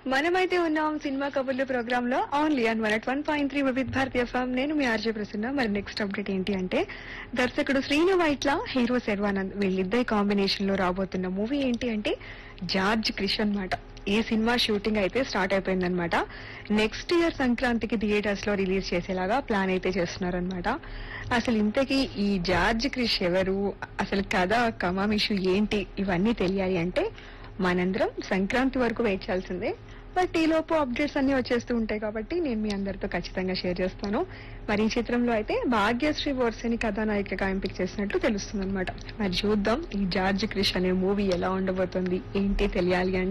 మనమైతే ఉన్నాం సినిమా కబుర్లు ప్రోగ్రామ్ లో only on one one point three with Bharatiya ఫామ్ నేను మీ ఆర్జే ప్రసన్న మరి నెక్స్ట్ అప్డేట్ ఏంటి అంటే దర్శకుడు శ్రీను వైట్ల హీరో శర్వానంద్ వీళ్ళిద్దరి కాంబినేషన్ లో రాబోతున్న మూవీ ఏంటి అంటే జార్జ్ క్రిష్ అన్నమాట ఈ సినిమా షూటింగ్ అయితే స్టార్ట్ అయిపోయిందనమాట నెక్స్ట్ ఇయర్ సంక్రాంతికి థియేటర్స్ లో రిలీజ్ చేసేలాగా ప్లాన్ అయితే చేస్తున్నారనమాట అసలు ఇంతకీ ఈ జార్జ్ క్రిష్ ఎవరు అసలు కథ కమామిషు ఏంటి ఇవన్నీ తెలియాలి అంటే మనందరం సంక్రాంతి వరకు వెయిట్ చేయాల్సిందే బట్ ఈ లోపు అప్డేట్స్ అన్ని వచ్చేస్తూ ఉంటాయి కాబట్టి నేను మీ అందరితో ఖచ్చితంగా షేర్ చేస్తాను మరి ఈ చిత్రంలో అయితే భాగ్యశ్రీ వర్సని కథానాయికగా ఎంపిక చేసినట్లు తెలుస్తుంది అనమాట మరి చూద్దాం ఈ జార్జ్ క్రిష్ అనే మూవీ ఎలా ఉండబోతుంది ఏంటి తెలియాలి అంటే